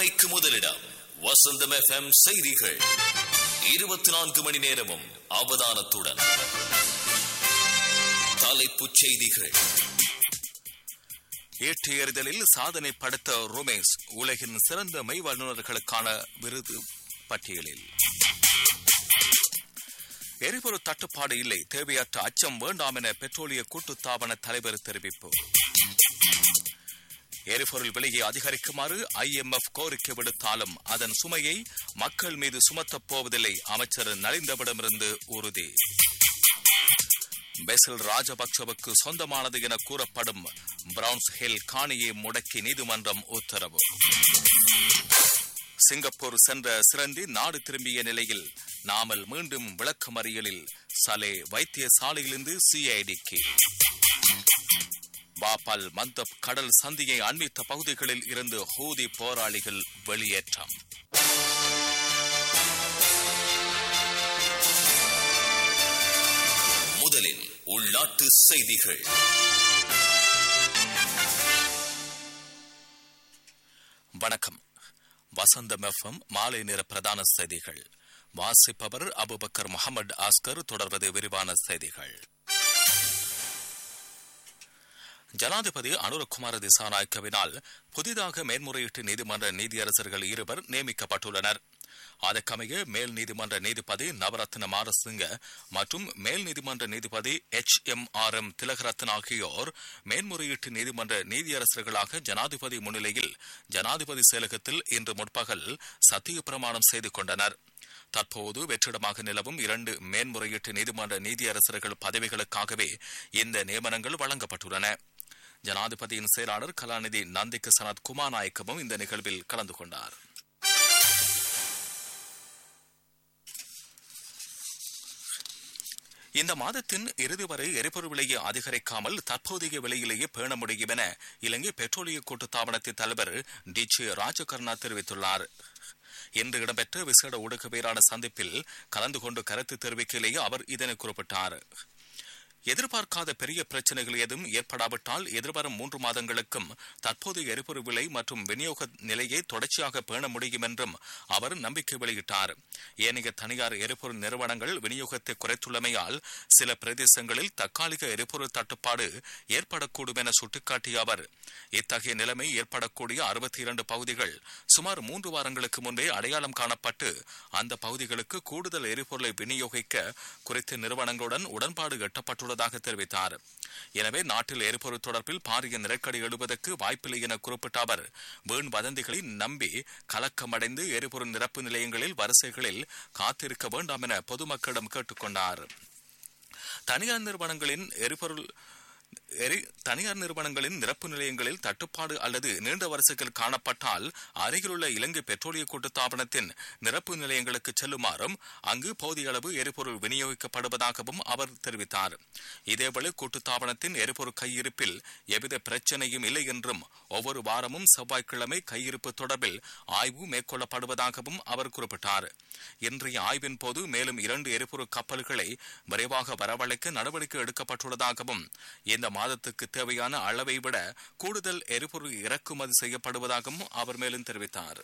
உண்மைக்கு முதலிடம் வசந்தம் எஃப்எம் செய்திகள் இருபத்தி நான்கு மணி நேரமும் அவதானத்துடன் தலைப்புச் செய்திகள் ஈட்டு எறிதலில் சாதனை படைத்த ரோமேஸ் உலகின் சிறந்த மெய் வல்லுநர்களுக்கான விருது பட்டியலில் எரிபொருள் தட்டுப்பாடு இல்லை தேவையற்ற அச்சம் வேண்டாம் என பெட்ரோலிய கூட்டுத்தாபன தலைவர் தெரிவிப்பு எரிபொருள் விலையை அதிகரிக்குமாறு ஐஎம்எஃப் கோரிக்கை விடுத்தாலும் அதன் சுமையை மக்கள் மீது சுமத்தப் போவதில்லை அமைச்சர் நலிந்தவிடமிருந்து உறுதி பெசில் ராஜபக்சவுக்கு சொந்தமானது என கூறப்படும் பிரவுன்ஸ் ஹில் காணியை முடக்கி நீதிமன்றம் உத்தரவு சிங்கப்பூர் சென்ற சிறந்தி நாடு திரும்பிய நிலையில் நாமல் மீண்டும் விளக்கமறியலில் சலே வைத்தியசாலையிலிருந்து சிஐடிக்கு பாபால் மந்தப் கடல் சந்தியை அண்மித்த பகுதிகளில் இருந்து ஹூதி போராளிகள் வெளியேற்றம் முதலில் உள்நாட்டு செய்திகள் வணக்கம் வசந்தம் எஃப்எம் மாலை நேர பிரதான செய்திகள் வாசிப்பவர் அபுபக்கர் முகமது ஆஸ்கர் தொடர்வது விரிவான செய்திகள் ஜனாதிபதி அனுரகுமார திசாநாயக்கவினால் புதிதாக மேன்முறையீட்டு நீதிமன்ற நீதியரசர்கள் இருவர் நியமிக்கப்பட்டுள்ளனர் அதற்கமைய மேல் நீதிமன்ற நீதிபதி நவரத்ன மாரசிங்க மற்றும் மேல் நீதிமன்ற நீதிபதி H M R M Thilakaratne ஆகியோர் மேன்முறையீட்டு நீதிமன்ற நீதியரசர்களாக ஜனாதிபதி முன்னிலையில் ஜனாதிபதி செயலகத்தில் இன்று முற்பகல் சத்திய பிரமாணம் செய்து கொண்டனர் தற்போது வெற்றிடமாக நிலவும் இரண்டு மேன்முறையீட்டு நீதிமன்ற நீதியரசர்கள் பதவிகளுக்காகவே இந்த நியமனங்கள் வழங்கப்பட்டுள்ளன ஜனாதிபதியின் செயலாளர் கலாநிதி நந்திக்கு சனத் குமாநாயக்கமும் இந்த நிகழ்வில் கலந்து கொண்டார் இந்த மாதத்தின் இறுதி வரை எரிபொருள் விலையை அதிகரிக்காமல் தற்போதைய விலையிலேயே பேண முடியும் என இலங்கை பெட்ரோலிய கூட்டுத்தாபனத்தின் தலைவர் டி ஜே ராஜகர்ணா தெரிவித்துள்ளார் இன்று இடம்பெற்ற விசேட ஊடகவியலாளர் சந்திப்பில் கலந்து கொண்டு கருத்து தெரிவிக்கையிலேயே அவர் இதனை குறிப்பிட்டார் எதிர்பார்க்காத பெரிய பிரச்சனைகள் எதுவும் ஏற்படாவிட்டால் எதிர்வரும் மூன்று மாதங்களுக்கும் தற்போதைய எரிபொருள் விலை மற்றும் விநியோக நிலையை தொடர்ச்சியாக பேண முடியும் என்றும் அவர் நம்பிக்கை வெளியிட்டார் ஏனைய தனியார் எரிபொருள் நிறுவனங்கள் விநியோகத்தை குறைத்துள்ளமையால் சில பிரதேசங்களில் தற்காலிக எரிபொருள் தட்டுப்பாடு ஏற்படக்கூடும் என சுட்டிக்காட்டிய அவர் இத்தகைய நிலைமை ஏற்படக்கூடிய அறுபத்தி இரண்டு பகுதிகள் சுமார் மூன்று வாரங்களுக்கு முன்பே அடையாளம் காணப்பட்டு அந்த பகுதிகளுக்கு கூடுதல் எரிபொருளை விநியோகிக்க குறித்த நிறுவனங்களுடன் உடன்பாடு எட்டப்பட்டுள்ளது உள்ளதாக தெரிவித்தார் எனவே நாட்டில் எரிபொருள் தொடர்பில் பாரிய நெருக்கடி எழுவதற்கு வாய்ப்பில்லை என குறிப்பிட்ட அவர் வீண் வதந்திகளை நம்பி கலக்கமடைந்து எரிபொருள் நிரப்பு நிலையங்களில் வரிசைகளில் காத்திருக்க வேண்டாம் என பொதுமக்களிடம் கேட்டுக்கொண்டார் தனியார் நிறுவனங்களின் எரிபொருள் எரி தனியார் நிறுவனங்களின் நிரப்பு நிலையங்களில் தட்டுப்பாடு அல்லது நீண்ட வரிசைகள் காணப்பட்டால் அருகிலுள்ள இலங்கை பெட்ரோலிய கூட்டுத்தாபனத்தின் நிரப்பு நிலையங்களுக்கு செல்லுமாறும் அங்கு போதிய அளவு எரிபொருள் விநியோகிக்கப்படுவதாகவும் அவர் தெரிவித்தார் இதேவேளை கூட்டுத்தாபனத்தின் எரிபொருள் கையிருப்பில் எவ்வித பிரச்சனையும் இல்லை என்றும் ஒவ்வொரு வாரமும் செவ்வாய்க்கிழமை கையிருப்பு தொடர்பில் ஆய்வு மேற்கொள்ளப்படுவதாகவும் அவர் குறிப்பிட்டார் இன்றைய ஆய்வின் போது மேலும் இரண்டு எரிபொருள் கப்பல்களை விரைவாக வரவழைக்க நடவடிக்கை எடுக்கப்பட்டுள்ளதாகவும் இந்த மாதத்துக்கு தேவையான அளவை விட கூடுதல் எரிபொருள் இறக்குமதி செய்யப்படுவதாகவும் அவர் மேலும் தெரிவித்தார்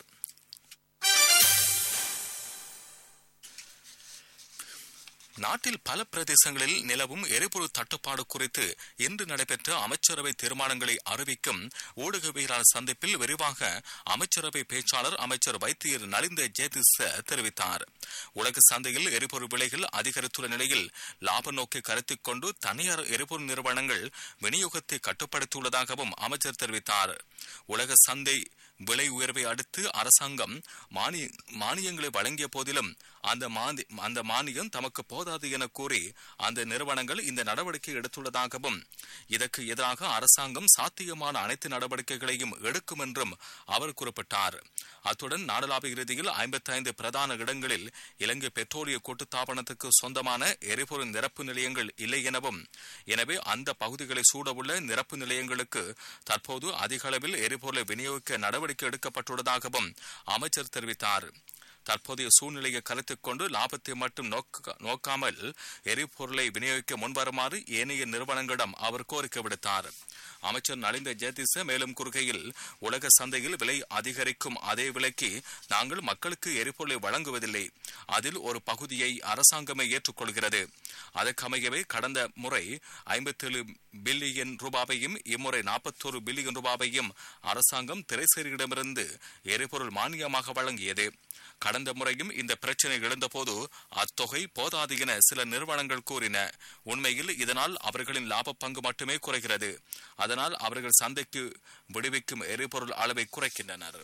நாட்டில் பல பிரதேசங்களில் நிலவும் எரிபொருள் தட்டுப்பாடு குறித்து இன்று நடைபெற்ற அமைச்சரவை தீர்மானங்களை அறிவிக்கும் ஊடகவியலாளர் சந்திப்பில் விரிவாக அமைச்சரவை பேச்சாளர் அமைச்சர் வைத்தியர் நலிந்த ஜேதிச தெரிவித்தார் உலக சந்தையில் எரிபொருள் விலைகள் அதிகரித்துள்ள நிலையில் லாப நோக்கை கருத்தில் கொண்டு தனியார் எரிபொருள் நிறுவனங்கள் விநியோகத்தை கட்டுப்படுத்தியுள்ளதாகவும் அமைச்சர் தெரிவித்தார் உலக சந்தை விலை உயர்வை அடுத்து அரசாங்கம் மானியங்களை வழங்கிய போதிலும் அந்த அந்த மானியம் தமக்கு போதாது என கூறி அந்த நிறுவனங்கள் இந்த நடவடிக்கை எடுத்துள்ளதாகவும் இதற்கு எதிராக அரசாங்கம் சாத்தியமான அனைத்து நடவடிக்கைகளையும் எடுக்கும் என்றும் அவர் குறிப்பிட்டார் அத்துடன் நாடளாவிய இறுதியில் ஐம்பத்தி ஐந்து பிரதான இடங்களில் இலங்கை பெட்ரோலிய கூட்டுத்தாபனத்துக்கு சொந்தமான எரிபொருள் நிரப்பு நிலையங்கள் இல்லை எனவும் எனவே அந்த பகுதிகளை சூடவுள்ள நிரப்பு நிலையங்களுக்கு தற்போது அதிக அளவில் எரிபொருளை விநியோகிக்க நடவடிக்கை எடுக்கப்பட்டுள்ளதாகவும் அமைச்சர் தெரிவித்தார் தற்போதைய சூழ்நிலையை கருத்தில் கொண்டு லாபத்தை மட்டும் நோக்க- நோக்காமல் எரிபொருளை விநியோகிக்க முன்வருமாறு ஏனைய நிறுவனங்களிடம் அவர் கோரிக்கை விடுத்தார் அமைச்சர் நலிந்த ஜெயதிச மேலும் கூறுகையில் உலக சந்தையில் விலை அதிகரிக்கும் அதே விலைக்கு நாங்கள் மக்களுக்கு எரிபொருளை வழங்குவதில்லை அதில் ஒரு பகுதியை அரசாங்கமே ஏற்றுக்கொள்கிறது அதற்கமையவே கடந்த முறை ஐம்பத்தேழு பில்லியன் ரூபாவையும் இம்முறை நாற்பத்தோரு பில்லியன் ரூபாவையும் அரசாங்கம் திரைசேரியிடமிருந்து எரிபொருள் மானியமாக வழங்கியது கடந்த முறையும் இந்த பிரச்சனை எழுந்தபோது அத்தொகை போதாது என சில நிறுவனங்கள் கூறின உண்மையில் இதனால் அவர்களின் லாப பங்கு மட்டுமே குறைகிறது அதனால் அவர்கள் சந்தைக்கு விடுவிக்கும் எரிபொருள் அளவை குறைக்கின்றனர்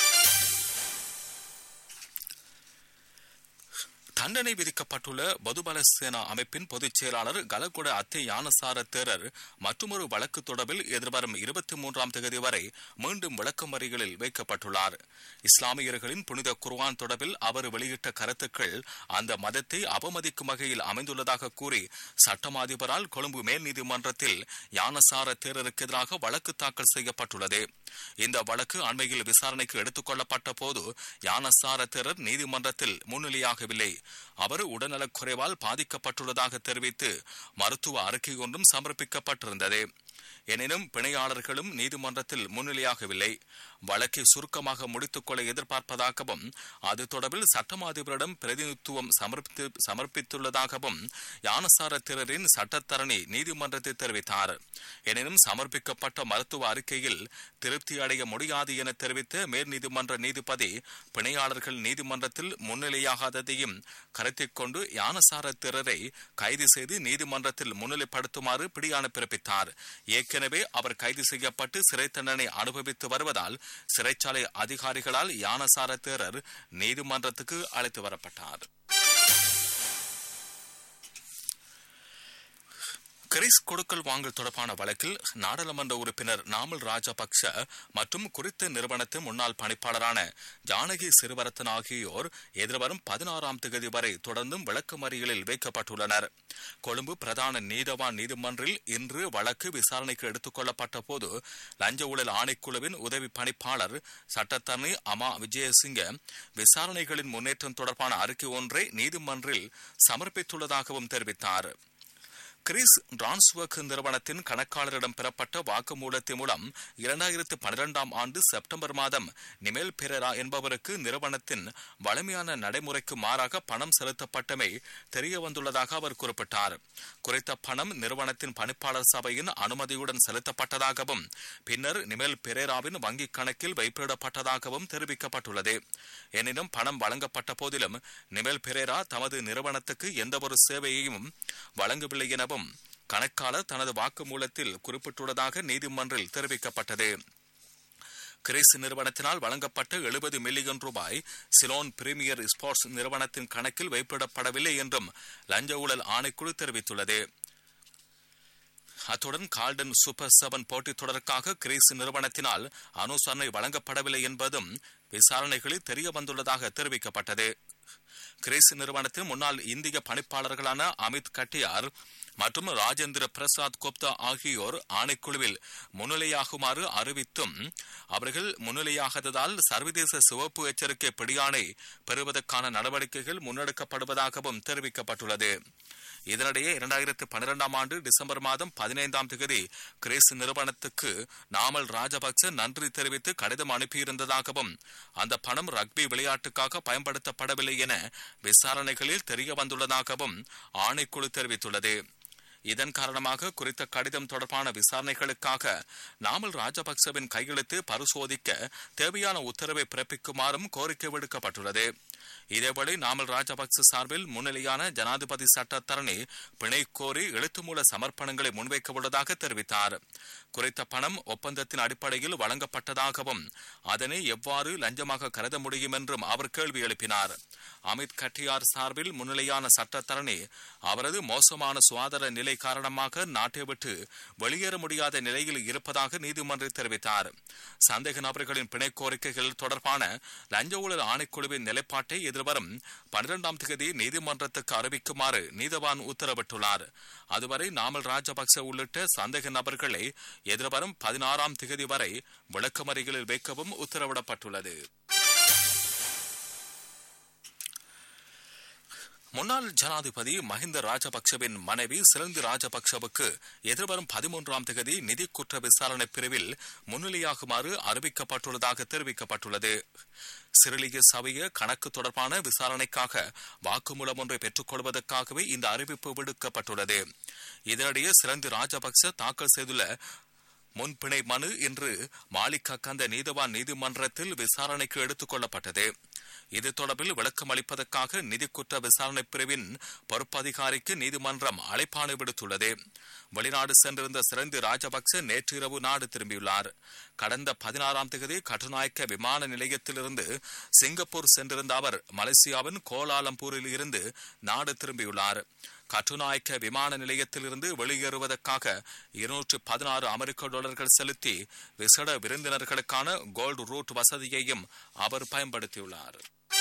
தண்டனை விதிக்கப்பட்டுள்ள பொதுபல சேனா அமைப்பின் பொதுச் செயலாளர் கலகுட அத்தை யானசார தேரர் மற்றொரு வழக்கு தொடர்பில் எதிர்வரும் இருபத்தி மூன்றாம் தேதி வரை மீண்டும் விளக்கமறிகளில் வைக்கப்பட்டுள்ளார் இஸ்லாமியர்களின் புனித குர்ஆன் தொடர்பில் அவர் வெளியிட்ட கருத்துக்கள் அந்த மதத்தை அவமதிக்கும் வகையில் அமைந்துள்ளதாக கூறி சட்டம் அதிபரால் கொழும்பு மேல் நீதிமன்றத்தில் யானசார தேரருக்கு எதிராக வழக்கு தாக்கல் செய்யப்பட்டுள்ளது இந்த வழக்கு அண்மையில் விசாரணைக்கு எடுத்துக் கொள்ளப்பட்ட போது யானசார தேரர் நீதிமன்றத்தில் முன்னிலையாகவில்லை அவர் உடல்நலக் குறைவால் பாதிக்கப்பட்டுள்ளதாக தெரிவித்து மருத்துவ அறிக்கை ஒன்றும் சமர்ப்பிக்கப்பட்டிருந்தது எனினும் பிணையாளர்களும் நீதிமன்றத்தில் முன்னிலையாகவில்லை வழக்கை சுருக்கமாக முடித்துக் கொள்ள எதிர்பார்ப்பதாகவும் அது தொடர்பில் சட்டம் அதிபரிடம் பிரதிநிதித்துவம் சமர்ப்பித்து சமர்ப்பித்துள்ளதாகவும் யானசார திரரின் சட்டத்தரணி நீதிமன்றத்தில் தெரிவித்தார் எனினும் சமர்ப்பிக்கப்பட்ட மருத்துவ அறிக்கையில் திருப்தி அடைய முடியாது என தெரிவித்த மேல் நீதிமன்ற நீதிபதி பிணையாளர்கள் நீதிமன்றத்தில் முன்னிலையாகாததையும் கருத்தில் கொண்டு யானசார திரரை கைது செய்து நீதிமன்றத்தில் முன்னிலைப்படுத்துமாறு பிடியாணை பிறப்பித்தார் ஏற்கனவே அவர் கைது செய்யப்பட்டு சிறை தண்டனை அனுபவித்து வருவதால் சிறைச்சாலை அதிகாரிகளால் யானசார தேரர் நீதிமன்றத்துக்கு அழைத்து வரப்பட்டார் கிறிஸ் கொடுக்கல் வாங்கல் தொடர்பான வழக்கில் நாடாளுமன்ற உறுப்பினர் நாமல் ராஜபக்ஷ மற்றும் குறித்த நிறுவனத்தின் முன்னாள் பணிப்பாளரான ஜானகி சிறுவரத்தன் ஆகியோர் எதிர்வரும் பதினாறாம் தேதி வரை தொடர்ந்தும் விளக்குமறியலில் வைக்கப்பட்டுள்ளனர் கொழும்பு பிரதான நீதவான் நீதிமன்றில் இன்று வழக்கு விசாரணைக்கு எடுத்துக் கொள்ளப்பட்ட போது லஞ்ச ஊழல் ஆணைக்குழுவின் உதவி பணிப்பாளர் சட்டத்தரணி அமா விஜயசிங்க விசாரணைகளின் முன்னேற்றம் தொடர்பான அறிக்கை ஒன்றை நீதிமன்றில் சமர்ப்பித்துள்ளதாகவும் தெரிவித்தார் கிறிஸ் டிரான்ஸ்வர்க் நிறுவனத்தின் கணக்காளரிடம் பெறப்பட்ட வாக்குமூலத்தின் மூலம் இரண்டாயிரத்து பனிரெண்டாம் ஆண்டு செப்டம்பர் மாதம் நிமெல் பெரரா என்பவருக்கு நிறுவனத்தின் வலிமையான நடைமுறைக்கு மாறாக பணம் செலுத்தப்பட்டமை தெரிய வந்துள்ளதாக அவர் குறிப்பிட்டார் குறித்த பணம் நிறுவனத்தின் பணிப்பாளர் சபையின் அனுமதியுடன் செலுத்தப்பட்டதாகவும் பின்னர் நிமெல் பெரேராவின் வங்கிக் கணக்கில் வைப்பிடப்பட்டதாகவும் தெரிவிக்கப்பட்டுள்ளது எனினும் பணம் வழங்கப்பட்ட போதிலும் நிமெல் பெரேரா தமது நிறுவனத்துக்கு எந்தவொரு சேவையையும் வழங்கவில்லை எனவும் கணக்காளர் தனது வாக்குமூலத்தில் குறிப்பிட்டுள்ளதாக நீதிமன்றில் தெரிவிக்கப்பட்டது கிரீஸ் நிறுவனத்தினால் வழங்கப்பட்ட எழுபது மில்லியன் ரூபாய் சிலோன் பிரீமியர் ஸ்போர்ட்ஸ் நிறுவனத்தின் கணக்கில் வைப்பிடப்படவில்லை என்றும் லஞ்ச ஊழல் ஆணைக்குழு தெரிவித்துள்ளது அத்துடன் கால்டன் சூப்பர் செவன் போட்டித் தொடருக்காக கிரீஸ் நிறுவனத்தினால் அனுசரணை வழங்கப்படவில்லை என்பதும் விசாரணைகளில் தெரிய வந்துள்ளதாக தெரிவிக்கப்பட்டது கிரீஸ் நிறுவனத்தின் முன்னாள் இந்திய பணிப்பாளர்களான அமித் கட்டியார் மற்றும் ராஜேந்திர பிரசாத் குப்தா ஆகியோர் ஆணைக்குழுவில் முன்னிலையாகுமாறு அறிவித்தும் அவர்கள் முன்னிலையாகாததால் சர்வதேச சிவப்பு எச்சரிக்கை பிடியாணை பெறுவதற்கான நடவடிக்கைகள் முன்னெடுக்கப்படுவதாகவும் தெரிவிக்கப்பட்டுள்ளது இதனிடையே இரண்டாயிரத்து பனிரெண்டாம் ஆண்டு டிசம்பர் மாதம் பதினைந்தாம் தேதி கிரேஸ் நிறுவனத்துக்கு நாமல் ராஜபக்ச நன்றி தெரிவித்து கடிதம் அனுப்பியிருந்ததாகவும் அந்த பணம் ரக்பி விளையாட்டுக்காக பயன்படுத்தப்படவில்லை என விசாரணைகளில் தெரிய வந்துள்ளதாகவும் ஆணைக்குழு தெரிவித்துள்ளது இதன் காரணமாக குறித்த கடிதம் தொடர்பான விசாரணைகளுக்காக நாமல் ராஜபக்சவின் கையெழுத்து பரிசோதிக்க தேவையான உத்தரவை பிறப்பிக்குமாறும் கோரிக்கை விடுக்கப்பட்டுள்ளது இதேவேளை நாமல் ராஜபக்ச சார்பில் முன்னிலையான ஜனாதிபதி சட்டத்தரணி பிணை கோரி எழுத்துமூல சமர்ப்பணங்களை முன்வைக்க உள்ளதாக தெரிவித்தார் குறித்த பணம் ஒப்பந்தத்தின் அடிப்படையில் வழங்கப்பட்டதாகவும் அதனை எவ்வாறு லஞ்சமாக கருத முடியும் என்றும் அவர் கேள்வி எழுப்பினார் அமித் கட்டியார் சார்பில் முன்னிலையான சட்டத்தரணி அவரது மோசமான சுகாதார நிலை காரணமாக நாட்டை விட்டு வெளியேற முடியாத நிலையில் இருப்பதாக நீதிமன்றம் தெரிவித்தார் சந்தேக நபர்களின் பிணை கோரிக்கைகள் தொடர்பான லஞ்ச ஊழல் ஆணைக்குழுவின் நிலைப்பாட்டை எதிர்வரும் பனிரெண்டாம் தேதி நீதிமன்றத்துக்கு அறிவிக்குமாறு நீதவான் உத்தரவிட்டுள்ளார் அதுவரை நாமல் ராஜபக்ச உள்ளிட்ட சந்தேக நபர்களை எதிர்வரும் பதினாறாம் தேதி வரை விளக்கமறிகளில் வைக்கவும் உத்தரவிடப்பட்டுள்ளது முன்னாள் ஜனாதிபதி மஹிந்த ராஜபக்சவின் மனைவி சிலந்தி ராஜபக்சவுக்கு எதிர்வரும் பதிமூன்றாம் தேதி நிதி குற்ற விசாரணை பிரிவில் முன்னிலையாகுமாறு அறிவிக்கப்பட்டுள்ளதாக தெரிவிக்கப்பட்டுள்ளது சிறிலிய சபைய கணக்கு தொடர்பான விசாரணைக்காக வாக்குமூலம் ஒன்றை பெற்றுக் கொள்வதற்காகவே இந்த அறிவிப்பு விடுக்கப்பட்டுள்ளது இதனிடையே சிலந்தி ராஜபக்ச தாக்கல் செய்துள்ள முன்பிணை மனு இன்று மாலிகாக்கந்த நீதவான் நீதிமன்றத்தில் விசாரணைக்கு எடுத்துக் கொள்ளப்பட்டது இது தொடர்பில் விளக்கம் அளிப்பதற்காக நிதி குற்ற விசாரணை பிரிவின் பொறுப்பதிகாரிக்கு நீதிமன்றம் அழைப்பாணை விடுத்துள்ளது வெளிநாடு சென்றிருந்த சிறந்து ராஜபக்ச நேற்று இரவு நாடு திரும்பியுள்ளார் கடந்த பதினாறாம் தேதி கட்டுநாயக்க விமான நிலையத்திலிருந்து சிங்கப்பூர் சென்றிருந்த அவர் மலேசியாவின் கோலாலம்பூரில் இருந்து நாடு திரும்பியுள்ளார் கட்டுநாயக்க விமான நிலையத்திலிருந்து வெளியேறுவதற்காக இருநூற்று பதினாறு அமெரிக்க டாலர்கள் செலுத்தி விசேட விருந்தினர்களுக்கான கோல்டு ரூட் வசதியையும் அவர் பயன்படுத்தியுள்ளார்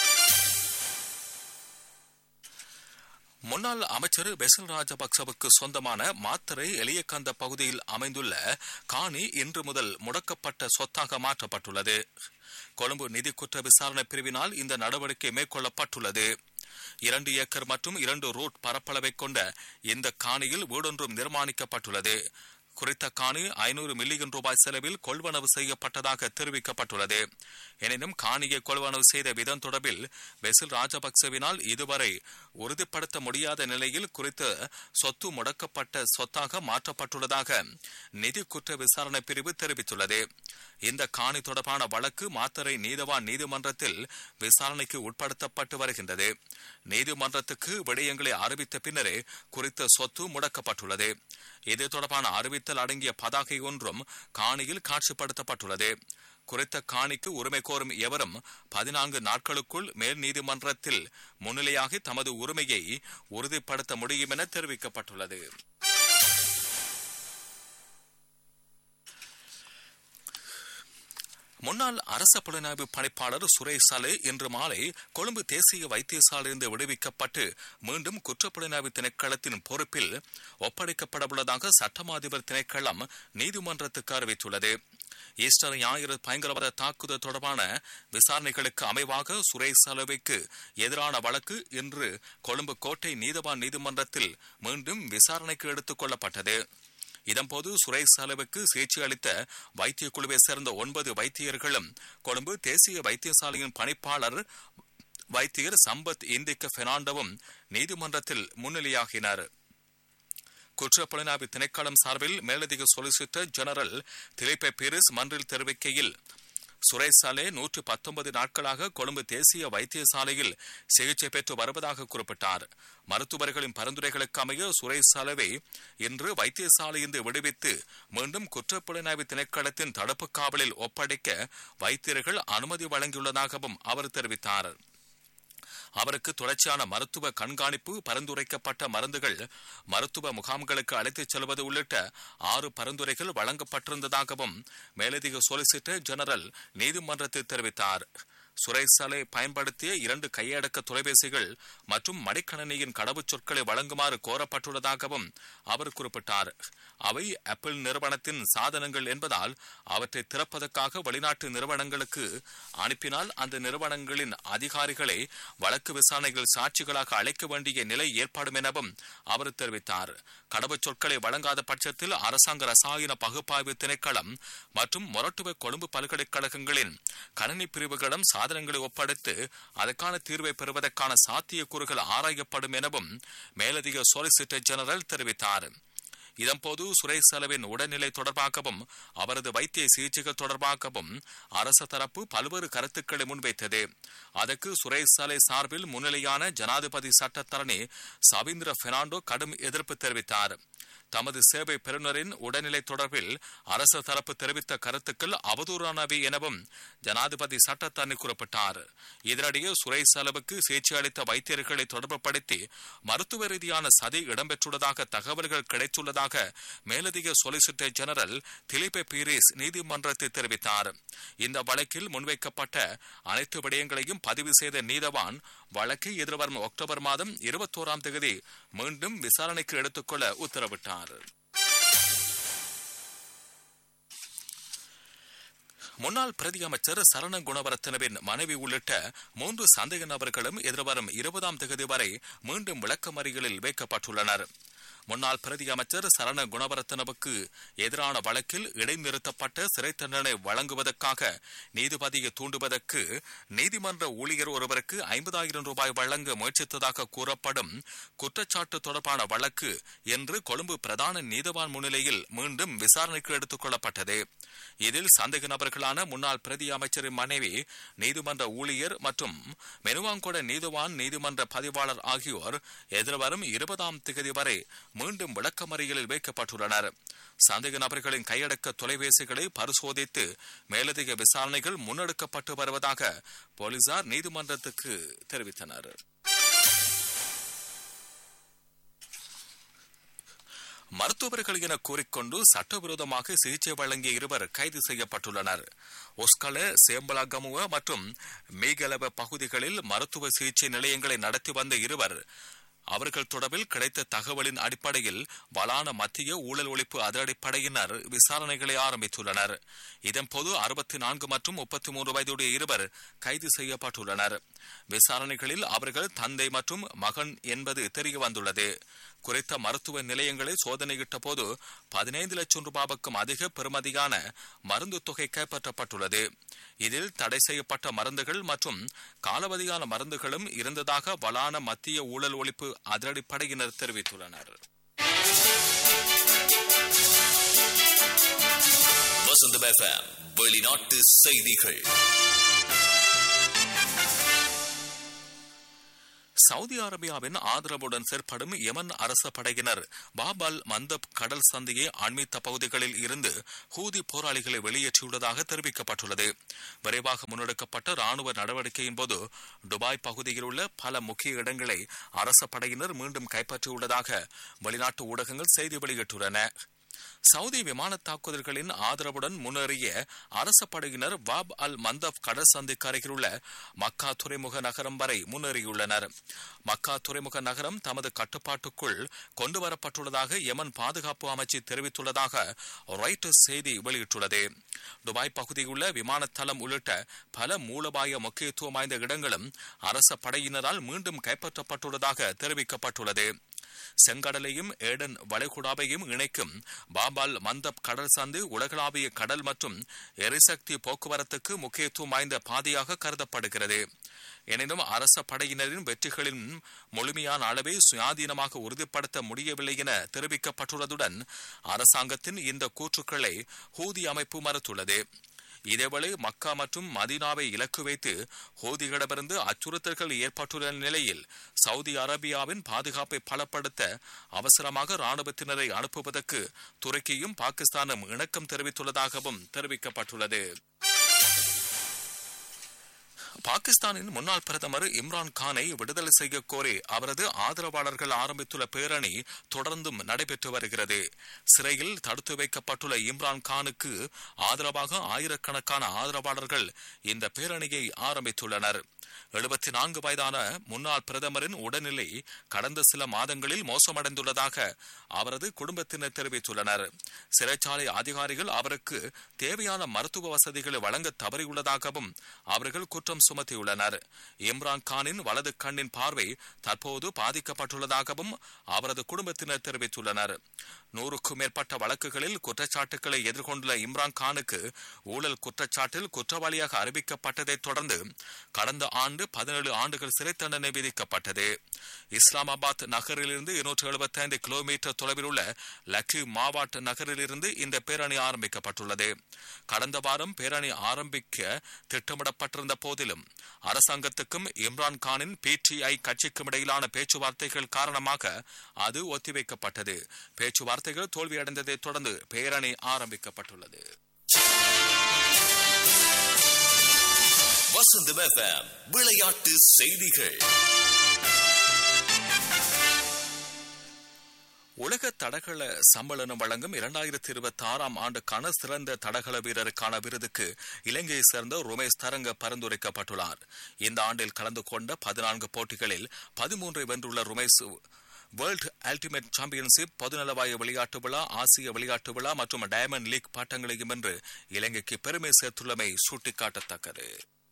முன்னாள் அமைச்சர் பெசல் ராஜபக்சவுக்கு சொந்தமான மாத்தரை எளியக்கந்த பகுதியில் அமைந்துள்ள காணி இன்று முதல் முடக்கப்பட்ட சொத்தாக மாற்றப்பட்டுள்ளது கொழும்பு நிதி குற்ற விசாரணை பிரிவினால் இந்த நடவடிக்கை மேற்கொள்ளப்பட்டுள்ளது இரண்டு ஏக்கர் மற்றும் இரண்டு ரூட் பரப்பளவை கொண்ட இந்த காணியில் வீடொன்றும் நிர்மாணிக்கப்பட்டுள்ளது குறித்த காணி ஐநூறு மில்லியன் ரூபாய் செலவில் கொள்வனவு செய்யப்பட்டதாக தெரிவிக்கப்பட்டுள்ளது எனினும் காணியை கொள்வனவு செய்த விதம் தொடர்பில் வெசில் ராஜபக்சவினால் இதுவரை உறுதிப்படுத்த முடியாத நிலையில் குறித்த சொத்து முடக்கப்பட்ட சொத்தாக மாற்றப்பட்டுள்ளதாக நிதி குற்ற விசாரணை பிரிவு தெரிவித்துள்ளது இந்த காணி தொடர்பான வழக்கு மாத்தரை நீதவான் நீதிமன்றத்தில் விசாரணைக்கு உட்படுத்தப்பட்டு வருகின்றது நீதிமன்றத்துக்கு விடயங்களை அறிவித்த பின்னரே குறித்த சொத்து முடக்கப்பட்டுள்ளது இது தொடர்பான அறிவித்தல் அடங்கிய பதாகை ஒன்றும் காணியில் காட்சிப்படுத்தப்பட்டுள்ளது குறித்த காணிக்கு உரிமை கோரும் எவரும் பதினான்கு நாட்களுக்குள் மேல் நீதிமன்றத்தில் முன்னிலையாகி தமது உரிமையை உறுதிப்படுத்த முடியும் என தெரிவிக்கப்பட்டுள்ளது முன்னாள் அரச புலனாய்வு பணிப்பாளர் சுரேஷ் சாலே இன்று மாலை கொழும்பு தேசிய வைத்தியசாலையிலிருந்து விடுவிக்கப்பட்டு மீண்டும் குற்றப்புலனாய்வு திணைக்களத்தின் பொறுப்பில் ஒப்படைக்கப்படவுள்ளதாக சட்டமாதிபர் திணைக்களம் நீதிமன்றத்துக்கு அறிவித்துள்ளது ஈஸ்டர் ஞாயிறு பயங்கரவாத தாக்குதல் தொடர்பான விசாரணைகளுக்கு அமைவாக சுரேஷ் சாலவைக்கு எதிரான வழக்கு இன்று கொழும்பு கோட்டை நீதவான் நீதிமன்றத்தில் மீண்டும் விசாரணைக்கு எடுத்துக் கொள்ளப்பட்டது இதன்போது சுரேஷ் சாலவுக்கு சிகிச்சை அளித்த வைத்திய குழுவை சேர்ந்த ஒன்பது வைத்தியர்களும் கொழும்பு தேசிய வைத்தியசாலையின் பணிப்பாளர் வைத்தியர் சம்பத் இந்திக்க பெர்னாண்டோவும் நீதிமன்றத்தில் முன்னிலையாகினர் குற்றப்புலனாய்வு திணைக்களம் சார்பில் மேலதிக சொலிசிட்டர் ஜெனரல் திலிப்பை பீரிஸ் மன்றில் தெரிவிக்கையில் சுரேஷ் சாலே நூற்று பத்தொன்பது நாட்களாக கொழும்பு தேசிய வைத்தியசாலையில் சிகிச்சை பெற்று வருவதாக குறிப்பிட்டார் மருத்துவர்களின் பரிந்துரைகளுக்கு அமைய சுரேஷ் சாலவை இன்று வைத்தியசாலையிலிருந்து விடுவித்து மீண்டும் குற்றப்புலனாய்வு திணைக்களத்தின் தடுப்பு காவலில் ஒப்படைக்க வைத்தியர்கள் அனுமதி வழங்கியுள்ளதாகவும் அவர் தெரிவித்தார் அவருக்கு தொடர்ச்சியான மருத்துவ கண்காணிப்பு பரிந்துரைக்கப்பட்ட மருந்துகள் மருத்துவ முகாம்களுக்கு அழைத்துச் செல்வது உள்ளிட்ட ஆறு பரிந்துரைகள் வழங்கப்பட்டிருந்ததாகவும் மேலதிக சொலிசிட்டர் ஜெனரல் நீதிமன்றத்தில் தெரிவித்தார் சுரேஷ் சாலை பயன்படுத்திய இரண்டு கையடக்க தொலைபேசிகள் மற்றும் மடிக்கணனியின் கடவுச் சொற்களை வழங்குமாறு கோரப்பட்டுள்ளதாகவும் அவர் குறிப்பிட்டார் அவை ஆப்பிள் நிறுவனத்தின் சாதனங்கள் என்பதால் அவற்றை திறப்பதற்காக வெளிநாட்டு நிறுவனங்களுக்கு அனுப்பினால் அந்த நிறுவனங்களின் அதிகாரிகளை வழக்கு விசாரணைகள் சாட்சிகளாக அழைக்க வேண்டிய நிலை ஏற்படும் எனவும் அவர் தெரிவித்தார் கடவுச் சொற்களை வழங்காத பட்சத்தில் அரசாங்க ரசாயன பகுப்பாய்வு திணைக்களம் மற்றும் மொரட்டுவ கொழும்பு பல்கலைக்கழகங்களின் கணனி பிரிவுகளிடம் சாதனங்களை ஒப்படைத்து அதற்கான தீர்வை பெறுவதற்கான சாத்தியக்கூறுகள் ஆராயப்படும் எனவும் மேலதிக சொலிசிட்டர் ஜெனரல் தெரிவித்தார் இதன்போது சுரேஷ் செலவின் உடல்நிலை தொடர்பாகவும் அவரது வைத்திய சிகிச்சைகள் தொடர்பாகவும் அரச தரப்பு பல்வேறு கருத்துக்களை முன்வைத்தது அதற்கு சுரேஷ் சாலை சார்பில் முன்னிலையான ஜனாதிபதி சட்டத்தரணி சவீந்திர பெர்னாண்டோ கடும் எதிர்ப்பு தெரிவித்தார் தமது சேவை பெறுநரின் உடல்நிலை தொடர்பில் அரசு தரப்பு தெரிவித்த கருத்துக்கள் அவதூறானவை எனவும் ஜனாதிபதி சட்டத்தரணி குறிப்பிட்டார் இதனிடையே சுரேஷ் செலவுக்கு சிகிச்சை அளித்த வைத்தியர்களை தொடர்புபடுத்தி மருத்துவ ரீதியான சதி இடம்பெற்றுள்ளதாக தகவல்கள் கிடைத்துள்ளதாக மேலதிக சொலிசிட்டர் ஜெனரல் திலிபே பீரிஸ் நீதிமன்றத்தில் தெரிவித்தார் இந்த வழக்கில் முன்வைக்கப்பட்ட அனைத்து விடயங்களையும் பதிவு செய்த நீதவான் வழக்கை எதிர்வரும் அக்டோபர் மாதம் இருபத்தோராம் தேதி மீண்டும் விசாரணைக்கு எடுத்துக்கொள்ள உத்தரவிட்டார் முன்னாள் பிரதி அமைச்சர் சரண குணவர்த்தனவின் மனைவி உள்ளிட்ட மூன்று சந்தேக நபர்களும் எதிர்வரும் இருபதாம் தேதி வரை மீண்டும் விளக்கமறியலில் வைக்கப்பட்டுள்ளனர் முன்னாள் பிரதி அமைச்சர் சரண குணவர்த்தனவுக்கு எதிரான வழக்கில் இடைநிறுத்தப்பட்ட சிறை தண்டனை வழங்குவதற்காக நீதிபதியை தூண்டுவதற்கு நீதிமன்ற ஊழியர் ஒருவருக்கு ஐம்பதாயிரம் ரூபாய் வழங்க முயற்சித்ததாக கூறப்படும் குற்றச்சாட்டு தொடர்பான வழக்கு என்று கொழும்பு பிரதான நீதிவான் முன்னிலையில் மீண்டும் விசாரணைக்கு எடுத்துக் கொள்ளப்பட்டது இதில் சந்தேக நபர்களான முன்னாள் பிரதி அமைச்சரின் மனைவி நீதிமன்ற ஊழியர் மற்றும் மெனுவாங்கொட நீதிவான் நீதிமன்ற பதிவாளர் ஆகியோர் எதிர்வரும் இருபதாம் தேதி வரை மீண்டும் விளக்கமறியலில் வைக்கப்பட்டுள்ளனர் சந்தேக நபர்களின் கையடக்க தொலைபேசிகளை பரிசோதித்து மேலதிக விசாரணைகள் முன்னெடுக்கப்பட்டு வருவதாக போலீசார் நீதிமன்றத்துக்கு தெரிவித்தனர் மருத்துவர்கள் என கூறிக்கொண்டு சட்டவிரோதமாக சிகிச்சை வழங்கிய இருவர் கைது செய்யப்பட்டுள்ளனர் ஒஸ்கல சேம்பலாகமுவ மற்றும் மீகலவ பகுதிகளில் மருத்துவ சிகிச்சை நிலையங்களை நடத்தி வந்த இருவர் அவர்கள் தொடர்பில் கிடைத்த தகவலின் அடிப்படையில் வலான மத்திய ஊழல் ஒழிப்பு அதிரடிப்படையினர் விசாரணைகளை ஆரம்பித்துள்ளனர் இதன்போது அறுபத்தி நான்கு மற்றும் முப்பத்தி மூன்று வயதுடைய இருவர் கைது செய்யப்பட்டுள்ளனர் விசாரணைகளில் அவர்கள் தந்தை மற்றும் மகன் என்பது தெரிய வந்துள்ளது குறித்த மருத்துவ நிலையங்களை சோதனையிட்ட போது பதினைந்து லட்சம் ரூபாவுக்கும் அதிக பெறுமதியான மருந்து தொகை கைப்பற்றப்பட்டுள்ளது இதில் தடை செய்யப்பட்ட மருந்துகள் மற்றும் காலவதியான மருந்துகளும் இருந்ததாக வலான மத்திய ஊழல் ஒழிப்பு அதிரடிப்படையினர் தெரிவித்துள்ளனர் வசந்தம் எஃப்எம் வெளிநாட்டு செய்திகள் சவுதி அரேபியாவின் ஆதரவுடன் செயற்படும் யமன் அரச படையினர் பாபால் மந்தப் கடல் சந்தியை அண்மித்த பகுதிகளில் இருந்து ஹூதி போராளிகளை வெளியேற்றியுள்ளதாக தெரிவிக்கப்பட்டுள்ளது விரைவாக முன்னெடுக்கப்பட்ட ராணுவ நடவடிக்கையின் போது துபாய் பகுதியில் உள்ள பல முக்கிய இடங்களை அரச படையினர் மீண்டும் கைப்பற்றியுள்ளதாக வெளிநாட்டு ஊடகங்கள் செய்தி வெளியிட்டுள்ளன சவுதி விமான தாக்குதல்களின் ஆதரவுடன் முன்னேறிய அரச படையினர் வாப் அல் மந்தப் கடல் சந்திக்கு அருகிலுள்ள மக்கா துறைமுக நகரம் வரை முன்னேறியுள்ளனர் மக்கா துறைமுக நகரம் தமது கட்டுப்பாட்டுக்குள் கொண்டுவரப்பட்டுள்ளதாக யமன் பாதுகாப்பு அமைச்சு தெரிவித்துள்ளதாக ராய்டர்ஸ் செய்தி வெளியிட்டுள்ளது துபாய் பகுதியுள்ள விமான தளம் உள்ளிட்ட பல மூலபாய முக்கியத்துவம் வாய்ந்த இடங்களும் அரச படையினரால் மீண்டும் கைப்பற்றப்பட்டுள்ளதாக தெரிவிக்கப்பட்டுள்ளது செங்கடலையும் ஏடன் வளைகுடாவையும் இணைக்கும் பாபால் மந்தப் கடல் சந்து உலகளாவிய கடல் மற்றும் எரிசக்தி போக்குவரத்துக்கு முக்கியத்துவம் வாய்ந்த பாதையாக கருதப்படுகிறது எனினும் அரச படையினரின் வெற்றிகளின் முழுமையான அளவை சுயாதீனமாக உறுதிப்படுத்த முடியவில்லை என தெரிவிக்கப்பட்டுள்ளதுடன் அரசாங்கத்தின் இந்த கூற்றுக்களை ஹூதி அமைப்பு மறுத்துள்ளது இதேவேளை மக்கா மற்றும் மதீனாவை இலக்கு வைத்து ஹோதிகளிடமிருந்து அச்சுறுத்தல்கள் ஏற்பட்டுள்ள நிலையில் சவுதி அரேபியாவின் பாதுகாப்பை பலப்படுத்த அவசரமாக ராணுவத்தினரை அனுப்புவதற்கு துருக்கியும் பாகிஸ்தானும் இணக்கம் தெரிவித்துள்ளதாகவும் தெரிவிக்கப்பட்டுள்ளது பாகிஸ்தானின் முன்னாள் பிரதமர் இம்ரான் கானை விடுதலை செய்ய கோரி அவரது ஆதரவாளர்கள் ஆரம்பித்துள்ள பேரணி தொடர்ந்தும் நடைபெற்று வருகிறது சிறையில் தடுத்து வைக்கப்பட்டுள்ள இம்ரான் கானுக்கு ஆதரவாக ஆயிரக்கணக்கான ஆதரவாளர்கள் இந்த பேரணியை ஆரம்பித்துள்ளனர் எழுபத்தி நான்கு வயதான முன்னாள் பிரதமரின் உடல்நிலை கடந்த சில மாதங்களில் மோசமடைந்துள்ளதாக அவரது குடும்பத்தினர் தெரிவித்துள்ளனர் சிறைச்சாலை அதிகாரிகள் அவருக்கு தேவையான மருத்துவ வசதிகளை வழங்க தவறியுள்ளதாகவும் அவர்கள் குற்றம் சுமத்தியுள்ளனர் இம்ரான் கானின் வலது கண்ணின் பார்வை தற்போது பாதிக்கப்பட்டுள்ளதாகவும் அவரது குடும்பத்தினர் தெரிவித்துள்ளனர் நூறுக்கும் மேற்பட்ட வழக்குகளில் குற்றச்சாட்டுகளை எதிர்கொண்டுள்ள இம்ரான் கானுக்கு ஊழல் குற்றச்சாட்டில் குற்றவாளியாக அறிவிக்கப்பட்டதைத் தொடர்ந்து கடந்த ஆண்டு பதினேழு ஆண்டுகள் சிறை தண்டனை விதிக்கப்பட்டது இஸ்லாமாபாத் நகரிலிருந்து இருநூற்று எழுபத்தி ஐந்து கிலோமீட்டர் தொலைவில் உள்ள லக்கி மாவாட் நகரிலிருந்து இந்த பேரணி ஆரம்பிக்கப்பட்டுள்ளது கடந்த வாரம் பேரணி ஆரம்பிக்க திட்டமிடப்பட்டிருந்த போதிலும் அரசாங்கத்துக்கும் இம்ரான் கானின் பிடிஐ கட்சிக்கும் இடையிலான பேச்சுவார்த்தைகள் காரணமாக அது ஒத்திவைக்கப்பட்டது பேச்சுவார்த்தைகள் தோல்வியடைந்ததைத் தொடர்ந்து பேரணி ஆரம்பிக்கப்பட்டுள்ளது வசந்தம் எஃப்எம் விளையாட்டு செய்திகள் உலக தடகள சம்மேளனம் வழங்கும் இரண்டாயிரத்தி இருபத்தி ஆறாம் ஆண்டுக்கான சிறந்த தடகள வீரருக்கான விருதுக்கு இலங்கையை சேர்ந்த ருமேஷ் தரங்க பரிந்துரைக்கப்பட்டுள்ளார் இந்த ஆண்டில் கலந்து கொண்ட பதினான்கு போட்டிகளில் பதிமூன்றை வென்றுள்ள ருமேஷ் வேர்ல்ட் அல்டிமேட் சாம்பியன்ஷிப் பொதுநலவாய விளையாட்டு விழா ஆசிய விளையாட்டு விழா மற்றும் டயமண்ட் லீக் பட்டங்களையும் வென்று இலங்கைக்கு பெருமை சேர்த்துள்ளமை சுட்டிக்காட்டத்தக்கது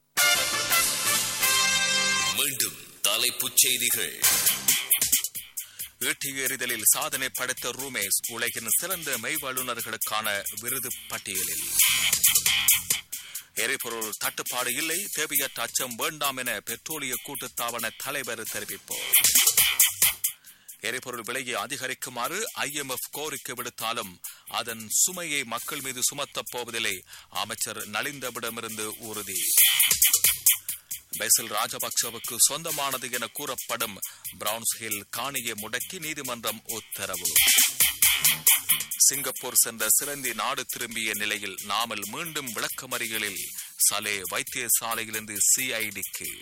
மீண்டும் தலைப்புச் செய்திகள் ஈட்டி எறிதலில் சாதனை படைத்த ரூமேஷ் உலகின் சிறந்த மெய்வல்லுநர்களுக்கான விருது பட்டியலில் எரிபொருள் தட்டுப்பாடு இல்லை தேவையற்ற அச்சம் வேண்டாம் என பெட்ரோலிய கூட்டுத்தாபன தலைவர் தெரிவிப்போர் எரிபொருள் விலையை அதிகரிக்குமாறு ஐஎம்எஃப் கோரிக்கை விடுத்தாலும் அதன் சுமையை மக்கள் மீது சுமத்தப் போவதில்லை அமைச்சர் நலிந்தவிடமிருந்து உறுதி பெசில் ராஜபக்சவுக்கு சொந்தமானது என கூறப்படும் பிரவுன்ஸ் ஹில் காணியை முடக்கி நீதிமன்றம் உத்தரவு சிங்கப்பூர் சென்ற சிறந்தி நாடு திரும்பிய நிலையில் நாமல் மீண்டும் விளக்கமறியலில் சலே வைத்தியசாலையிலிருந்து சிஐடிக்கு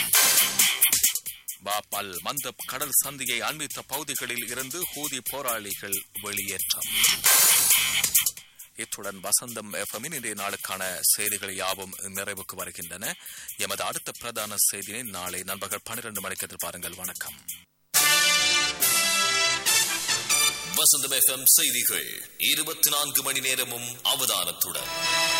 பாப்பால் மந்தப் கடல் சந்தியை அண்மித்த பகுதிகளில் இருந்து ஹூதி போராளிகள் வெளியேற்றம் இத்துடன் வசந்தம் எஃப்எம்மின் இன்றைய நாளுக்கான செய்திகள் யாவும் நிறைவுக்கு வருகின்றன எமது அடுத்த பிரதான செய்தியை நாளை நண்பர்கள் பன்னிரண்டு மணிக்கு எதிர்பாருங்கள் வணக்கம் வசந்தம் எஃப்எம் செய்திகள் இருபத்தி நான்கு மணி நேரமும் அவதானத்துடன்